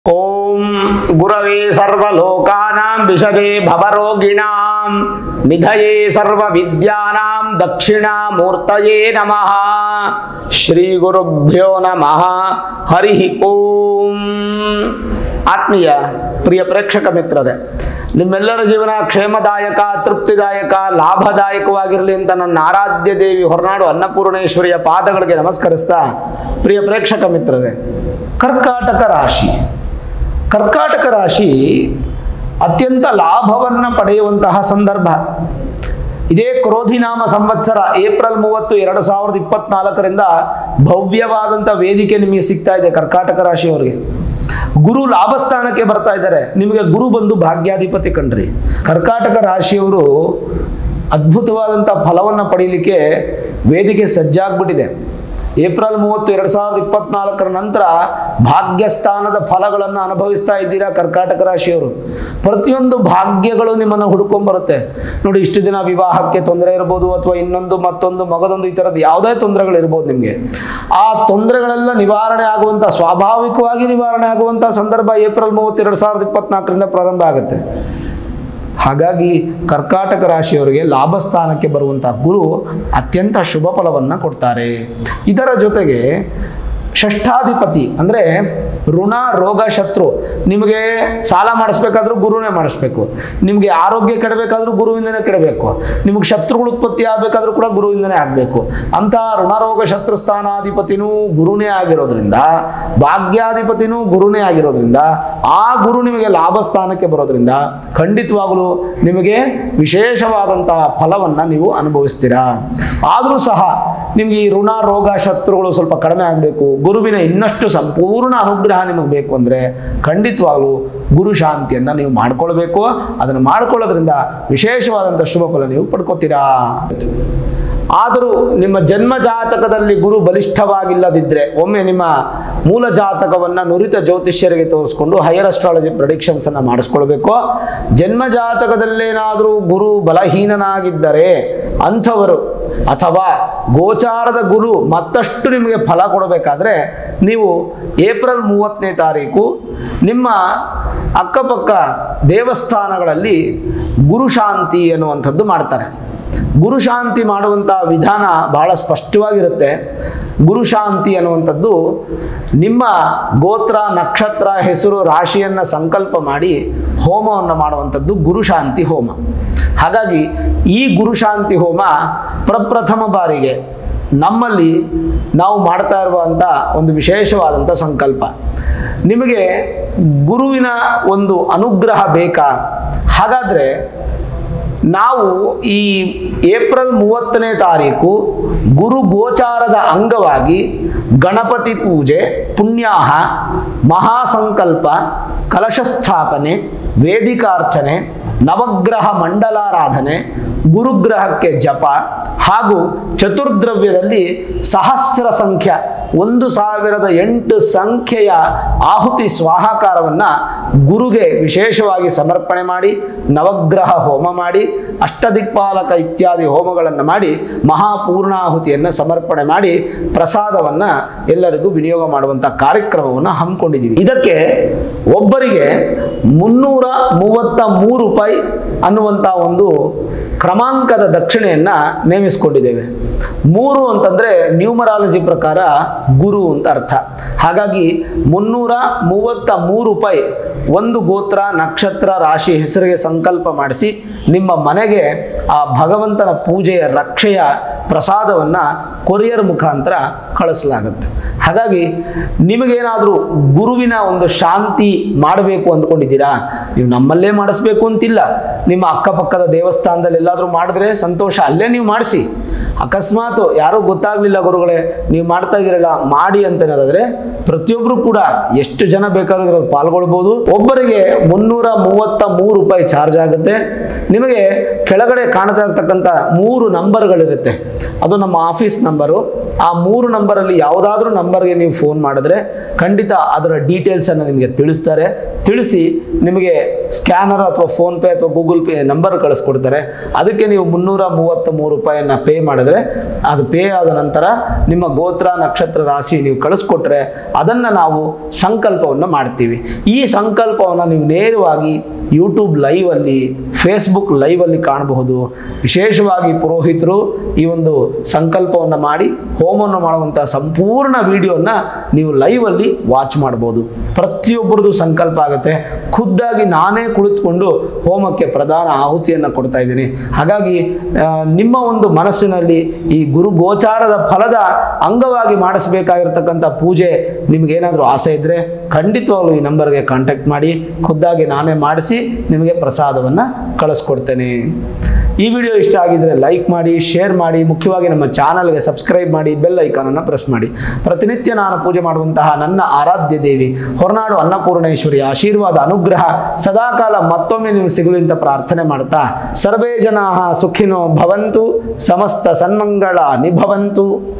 ಓಂ ಗುರವೇ ಸರ್ವಲೋಕಾನಾಂ ವಿಷಜೇ ಭವರೋಗಿಣಾಂ ನಿಧಯೇ ಸರ್ವವಿದ್ಯಾನಾಂ ದಕ್ಷಿಣಾಮೂರ್ತಯೇ ನಮಃ ಶ್ರೀ ಗುರುಭ್ಯೋ ನಮಃ ಹರಿ ಓಂ ಆತ್ಮೀಯ ಪ್ರಿಯ ಪ್ರೇಕ್ಷಕ ಮಿತ್ರರೇ ನಿಮ್ಮೆಲ್ಲರ ಜೀವನ ಕ್ಷೇಮದಾಯಕ ತೃಪ್ತಿದಾಯಕ ಲಾಭದಾಯಕವಾಗಿರಲಿ ಅಂತ ನನ್ನ ಆರಾಧ್ಯ ದೇವಿ ಹೊರನಾಡು ಅನ್ನಪೂರ್ಣೇಶ್ವರಿಯ ಪಾದಗಳಿಗೆ ನಮಸ್ಕರಿಸ್ತಾ ಪ್ರಿಯ ಪ್ರೇಕ್ಷಕ ಮಿತ್ರರೇ ಕರ್ಕಾಟಕ ರಾಶಿ ಕರ್ಕಾಟಕ ರಾಶಿ ಅತ್ಯಂತ ಲಾಭವನ್ನು ಪಡೆಯುವಂತಹ ಸಂದರ್ಭ ಇದೇ ಕ್ರೋಧಿನಾಮ ಸಂವತ್ಸರ ಏಪ್ರಿಲ್ ಮೂವತ್ತು ಎರಡು ಸಾವಿರದ ಇಪ್ಪತ್ನಾಲ್ಕರಿಂದ ಭವ್ಯವಾದಂಥ ವೇದಿಕೆ ನಿಮಗೆ ಸಿಗ್ತಾ ಇದೆ ಕರ್ಕಾಟಕ ರಾಶಿಯವರಿಗೆ ಗುರು ಲಾಭಸ್ಥಾನಕ್ಕೆ ಬರ್ತಾ ಇದ್ದಾರೆ ನಿಮಗೆ ಗುರು ಬಂದು ಭಾಗ್ಯಾಧಿಪತಿ ಕಣ್ರಿ ಕರ್ಕಾಟಕ ರಾಶಿಯವರು ಅದ್ಭುತವಾದಂಥ ಫಲವನ್ನು ಪಡೀಲಿಕ್ಕೆ ವೇದಿಕೆ ಸಜ್ಜಾಗ್ಬಿಟ್ಟಿದೆ ಏಪ್ರಿಲ್ ಮೂವತ್ತು ಎರಡು ಸಾವಿರದ ಇಪ್ಪತ್ನಾಲ್ಕರ ನಂತರ ಭಾಗ್ಯಸ್ಥಾನದ ಫಲಗಳನ್ನು ಅನುಭವಿಸ್ತಾ ಇದ್ದೀರಾ ಕರ್ಕಾಟಕ ರಾಶಿಯವರು ಪ್ರತಿಯೊಂದು ಭಾಗ್ಯಗಳು ನಿಮ್ಮನ್ನು ಹುಡುಕೊಂಬರುತ್ತೆ ನೋಡಿ ಇಷ್ಟು ದಿನ ವಿವಾಹಕ್ಕೆ ತೊಂದರೆ ಇರ್ಬೋದು ಅಥವಾ ಇನ್ನೊಂದು ಮತ್ತೊಂದು ಮಗದೊಂದು ಈ ಥರದ್ದು ಯಾವುದೇ ತೊಂದರೆಗಳು ಇರ್ಬೋದು ನಿಮಗೆ ಆ ತೊಂದರೆಗಳೆಲ್ಲ ನಿವಾರಣೆ ಆಗುವಂಥ ಸ್ವಾಭಾವಿಕವಾಗಿ ನಿವಾರಣೆ ಆಗುವಂಥ ಸಂದರ್ಭ ಏಪ್ರಿಲ್ ಮೂವತ್ತು ಎರಡು ಸಾವಿರದ ಇಪ್ಪತ್ನಾಲ್ಕರಿಂದ ಪ್ರಾರಂಭ ಆಗುತ್ತೆ ಹಾಗಾಗಿ ಕರ್ಕಾಟಕ ರಾಶಿಯವರಿಗೆ ಲಾಭಸ್ಥಾನಕ್ಕೆ ಬರುವಂಥ ಗುರು ಅತ್ಯಂತ ಶುಭ ಫಲವನ್ನು ಕೊಡ್ತಾರೆ ಇದರ ಜೊತೆಗೆ ಷಷ್ಠಾಧಿಪತಿ ಅಂದರೆ ಋಣ ರೋಗ ಶತ್ರು ನಿಮಗೆ ಸಾಲ ಮಾಡಿಸ್ಬೇಕಾದ್ರೂ ಗುರುನೇ ಮಾಡಿಸ್ಬೇಕು ನಿಮಗೆ ಆರೋಗ್ಯ ಕೆಡಬೇಕಾದ್ರೂ ಗುರುವಿಂದನೇ ಕೆಡಬೇಕು ನಿಮಗೆ ಶತ್ರುಗಳು ಉತ್ಪತ್ತಿ ಆಗಬೇಕಾದ್ರೂ ಕೂಡ ಗುರುವಿಂದನೇ ಆಗಬೇಕು ಅಂತ ಋಣರೋಗ ಶತ್ರು ಸ್ಥಾನಾಧಿಪತಿನೂ ಗುರುನೇ ಆಗಿರೋದ್ರಿಂದ ಭಾಗ್ಯಾಧಿಪತಿನೂ ಗುರುನೇ ಆಗಿರೋದ್ರಿಂದ ಆ ಗುರು ನಿಮಗೆ ಲಾಭ ಸ್ಥಾನಕ್ಕೆ ಬರೋದ್ರಿಂದ ಖಂಡಿತವಾಗಲೂ ನಿಮಗೆ ವಿಶೇಷವಾದಂತಹ ಫಲವನ್ನು ನೀವು ಅನುಭವಿಸ್ತೀರಾ ಆದರೂ ಸಹ ನಿಮಗೆ ಈ ಋಣ ರೋಗ ಶತ್ರುಗಳು ಸ್ವಲ್ಪ ಕಡಿಮೆ ಆಗಬೇಕು ಗುರುವಿನ ಇನ್ನಷ್ಟು ಸಂಪೂರ್ಣ ಅನುಗ್ರಹ ನಿಮಗೆ ಬೇಕು ಅಂದರೆ ಖಂಡಿತವಾಗ್ಲೂ ಗುರು ಶಾಂತಿಯನ್ನು ನೀವು ಮಾಡ್ಕೊಳ್ಬೇಕು ಅದನ್ನು ಮಾಡ್ಕೊಳ್ಳೋದ್ರಿಂದ ವಿಶೇಷವಾದಂಥ ಶುಭ ಫಲ ನೀವು ಪಡ್ಕೋತೀರಾ ಆದರೂ ನಿಮ್ಮ ಜನ್ಮ ಜಾತಕದಲ್ಲಿ ಗುರು ಬಲಿಷ್ಠವಾಗಿಲ್ಲದಿದ್ದರೆ ಒಮ್ಮೆ ನಿಮ್ಮ ಮೂಲ ಜಾತಕವನ್ನು ನುರಿತ ಜ್ಯೋತಿಷ್ಯರಿಗೆ ತೋರಿಸ್ಕೊಂಡು ಹೈಯರ್ ಅಸ್ಟ್ರಾಲಜಿ ಪ್ರೊಡಿಕ್ಷನ್ಸನ್ನು ಮಾಡಿಸ್ಕೊಳ್ಬೇಕು ಜನ್ಮ ಜಾತಕದಲ್ಲೇನಾದರೂ ಗುರು ಬಲಹೀನನಾಗಿದ್ದರೆ ಅಂಥವರು ಅಥವಾ ಗೋಚಾರದ ಗುರು ಮತ್ತಷ್ಟು ನಿಮಗೆ ಫಲ ಕೊಡಬೇಕಾದ್ರೆ ನೀವು ಏಪ್ರಿಲ್ ಮೂವತ್ತನೇ ತಾರೀಕು ನಿಮ್ಮ ಅಕ್ಕಪಕ್ಕ ದೇವಸ್ಥಾನಗಳಲ್ಲಿ ಗುರುಶಾಂತಿ ಅನ್ನುವಂಥದ್ದು ಮಾಡ್ತಾರೆ ಗುರುಶಾಂತಿ ಮಾಡುವಂಥ ವಿಧಾನ ಬಹಳ ಸ್ಪಷ್ಟವಾಗಿರುತ್ತೆ ಗುರುಶಾಂತಿ ಅನ್ನುವಂಥದ್ದು ನಿಮ್ಮ ಗೋತ್ರ ನಕ್ಷತ್ರ ಹೆಸರು ರಾಶಿಯನ್ನು ಸಂಕಲ್ಪ ಮಾಡಿ ಹೋಮವನ್ನು ಮಾಡುವಂಥದ್ದು ಗುರುಶಾಂತಿ ಹೋಮ ಹಾಗಾಗಿ ಈ ಗುರುಶಾಂತಿ ಹೋಮ ಪ್ರಪ್ರಥಮ ಬಾರಿಗೆ ನಮ್ಮಲ್ಲಿ ನಾವು ಮಾಡ್ತಾ ಇರುವಂಥ ಒಂದು ವಿಶೇಷವಾದಂಥ ಸಂಕಲ್ಪ ನಿಮಗೆ ಗುರುವಿನ ಒಂದು ಅನುಗ್ರಹ ಬೇಕಾ ಹಾಗಾದರೆ ನಾವು ಈ ಏಪ್ರಿಲ್ ಮೂವತ್ತನೇ ತಾರೀಕು ಗುರು ಗೋಚಾರದ ಅಂಗವಾಗಿ ಗಣಪತಿ ಪೂಜೆ ಪುಣ್ಯಾಹ ಮಹಾಸಂಕಲ್ಪ ಕಲಶಸ್ಥಾಪನೆ ವೇದಿಕಾರ್ಚನೆ ನವಗ್ರಹ ಮಂಡಲಾರಾಧನೆ ಗುರುಗ್ರಹಕ್ಕೆ ಜಪ ಹಾಗೂ ಚತುರ್ದ್ರವ್ಯದಲ್ಲಿ ಸಹಸ್ರ ಸಂಖ್ಯ ಒಂದು ಸಾವಿರದ ಎಂಟು ಸಂಖ್ಯೆಯ ಆಹುತಿ ಸ್ವಾಹಾಕಾರವನ್ನು ಗುರುಗೆ ವಿಶೇಷವಾಗಿ ಸಮರ್ಪಣೆ ಮಾಡಿ ನವಗ್ರಹ ಹೋಮ ಮಾಡಿ ಅಷ್ಟದಿಕ್ಪಾಲಕ ಇತ್ಯಾದಿ ಹೋಮಗಳನ್ನು ಮಾಡಿ ಮಹಾಪೂರ್ಣಾಹುತಿಯನ್ನು ಸಮರ್ಪಣೆ ಮಾಡಿ ಪ್ರಸಾದವನ್ನು ಎಲ್ಲರಿಗೂ ವಿನಿಯೋಗ ಮಾಡುವಂಥ ಕಾರ್ಯಕ್ರಮವನ್ನು ಹಮ್ಮಿಕೊಂಡಿದ್ದೀವಿ ಇದಕ್ಕೆ ಒಬ್ಬರಿಗೆ ಮುನ್ನೂರ ಮೂವತ್ತ ಮೂರು ರೂಪಾಯಿ ಅನ್ನುವಂಥ ಒಂದು ಕ್ರಮಾಂಕದ ದಕ್ಷಿಣೆಯನ್ನು ನೇಮಿಸಿಕೊಂಡಿದ್ದೇವೆ ಮೂರು ಅಂತಂದರೆ ನ್ಯೂಮರಾಲಜಿ ಪ್ರಕಾರ ಗುರು ಅಂತ ಅರ್ಥ ಹಾಗಾಗಿ ಮುನ್ನೂರ ಮೂವತ್ತ ಮೂರು ರೂಪಾಯಿ ಒಂದು ಗೋತ್ರ ನಕ್ಷತ್ರ ರಾಶಿ ಹೆಸರಿಗೆ ಸಂಕಲ್ಪ ಮಾಡಿಸಿ ನಿಮ್ಮ ಮನೆಗೆ ಆ ಭಗವಂತನ ಪೂಜೆಯ ರಕ್ಷೆಯ ಪ್ರಸಾದವನ್ನು ಕೊರಿಯರ್ ಮುಖಾಂತರ ಕಳಿಸಲಾಗುತ್ತೆ ಹಾಗಾಗಿ ನಿಮಗೇನಾದರೂ ಗುರುವಿನ ಒಂದು ಶಾಂತಿ ಮಾಡಬೇಕು ಅಂದ್ಕೊಂಡಿದ್ದೀರಾ ನೀವು ನಮ್ಮಲ್ಲೇ ಮಾಡಿಸ್ಬೇಕು ಅಂತಿಲ್ಲ ನಿಮ್ಮ ಅಕ್ಕಪಕ್ಕದ ದೇವಸ್ಥಾನದಲ್ಲಿ ಎಲ್ಲಾದರೂ ಮಾಡಿದ್ರೆ ಸಂತೋಷ ಅಲ್ಲೇ ನೀವು ಮಾಡಿಸಿ ಅಕಸ್ಮಾತ್ ಯಾರೂ ಗೊತ್ತಾಗಲಿಲ್ಲ ಗುರುಗಳೇ ನೀವು ಮಾಡ್ತಾ ಇದ್ದೀರಲ್ಲ ಮಾಡಿ ಅಂತ ಏನಾದ್ರೆ ಪ್ರತಿಯೊಬ್ಬರು ಕೂಡ ಎಷ್ಟು ಜನ ಬೇಕಾದ್ರೂ ಇದ್ರಲ್ಲಿ ಪಾಲ್ಗೊಳ್ಬೋದು ಒಬ್ಬರಿಗೆ ಮುನ್ನೂರ ಮೂವತ್ತ ಮೂರು ರೂಪಾಯಿ ಚಾರ್ಜ್ ಆಗುತ್ತೆ ನಿಮಗೆ ಕೆಳಗಡೆ ಕಾಣ್ತಾ ಇರ್ತಕ್ಕಂಥ ಮೂರು ನಂಬರ್ಗಳಿರುತ್ತೆ ಅದು ನಮ್ಮ ಆಫೀಸ್ ನಂಬರು ಆ ಮೂರು ನಂಬರಲ್ಲಿ ಯಾವುದಾದ್ರೂ ನಂಬರ್ಗೆ ನೀವು ಫೋನ್ ಮಾಡಿದ್ರೆ ಖಂಡಿತ ಅದರ ಡೀಟೇಲ್ಸನ್ನು ನಿಮಗೆ ತಿಳಿಸ್ತಾರೆ ತಿಳಿಸಿ ನಿಮಗೆ ಸ್ಕ್ಯಾನರ್ ಅಥವಾ ಫೋನ್ ಪೇ ಅಥವಾ ಗೂಗಲ್ ಪೇ ನಂಬರ್ ಕಳಿಸ್ಕೊಡ್ತಾರೆ ಅದಕ್ಕೆ ನೀವು ಮುನ್ನೂರ ಮೂವತ್ತ ಮೂರು ರೂಪಾಯಿಯನ್ನ ಪೇ ಮಾಡಿದ್ರೆ ಅದು ಪೇ ಆದ ನಂತರ ನಿಮ್ಮ ಗೋತ್ರ ನಕ್ಷತ್ರ ರಾಶಿ ನೀವು ಕಳಿಸ್ಕೊಟ್ರೆ ಅದನ್ನು ನಾವು ಸಂಕಲ್ಪವನ್ನು ಮಾಡ್ತೀವಿ ಈ ಸಂಕಲ್ಪವನ್ನು ನೀವು ನೇರವಾಗಿ ಯೂಟ್ಯೂಬ್ ಲೈವಲ್ಲಿ ಫೇಸ್ಬುಕ್ ಲೈವಲ್ಲಿ ಕಾಣಬಹುದು ವಿಶೇಷವಾಗಿ ಪುರೋಹಿತರು ಈ ಒಂದು ಸಂಕಲ್ಪವನ್ನು ಮಾಡಿ ಹೋಮವನ್ನು ಮಾಡುವಂಥ ಸಂಪೂರ್ಣ ವಿಡಿಯೋನ ನೀವು ಲೈವಲ್ಲಿ ವಾಚ್ ಮಾಡ್ಬೋದು ಪ್ರತಿಯೊಬ್ಬರದು ಸಂಕಲ್ಪ ಆಗುತ್ತೆ ಖುದ್ದಾಗಿ ನಾನೇ ಕುಳಿತುಕೊಂಡು ಹೋಮಕ್ಕೆ ಪ್ರಧಾನ ಆಹುತಿಯನ್ನು ಕೊಡ್ತಾ ಇದ್ದೀನಿ ಹಾಗಾಗಿ ಆ, ನಿಮ್ಮ ಒಂದು ಮನಸ್ಸಿನಲ್ಲಿ ಈ ಗುರು ಗೋಚಾರದ ಫಲದ ಅಂಗವಾಗಿ ಮಾಡಿಸಬೇಕಾಗಿರ್ತಕ್ಕಂಥ ಪೂಜೆ ನಿಮಗೇನಾದರೂ ಆಸೆ ಇದ್ದರೆ ಖಂಡಿತವಾಗ್ಲೂ ಈ ನಂಬರ್ಗೆ ಕಾಂಟ್ಯಾಕ್ಟ್ ಮಾಡಿ ಖುದ್ದಾಗಿ ನಾನೇ ಮಾಡಿಸಿ ನಿಮಗೆ ಪ್ರಸಾದವನ್ನು ಕಳಿಸ್ಕೊಡ್ತೇನೆ ಈ ವಿಡಿಯೋ ಇಷ್ಟ ಆಗಿದ್ರೆ ಲೈಕ್ ಮಾಡಿ ಶೇರ್ ಮಾಡಿ ಮುಖ್ಯವಾಗಿ ನಮ್ಮ ಚಾನಲ್ಗೆ ಸಬ್ಸ್ಕ್ರೈಬ್ ಮಾಡಿ ಬೆಲ್ ಐಕಾನನ್ನು ಪ್ರೆಸ್ ಮಾಡಿ ಪ್ರತಿನಿತ್ಯ ನಾನು ಪೂಜೆ ಮಾಡುವಂತಹ ನನ್ನ ಆರಾಧ್ಯ ದೇವಿ ಹೊರನಾಡು ಅನ್ನಪೂರ್ಣೇಶ್ವರಿ ಆಶೀರ್ವಾದ ಅನುಗ್ರಹ ಸದಾಕಾಲ ಮತ್ತೊಮ್ಮೆ ನೀವು ಸಿಗಲಿ ಅಂತ ಪ್ರಾರ್ಥನೆ ಮಾಡ್ತಾ ಸರ್ವೇ ಜನ ಸುಖಿನೋ ಭವಂತು ಸಮಸ್ತ ಸನ್ಮಂಗಳ ನಿಭವಂತು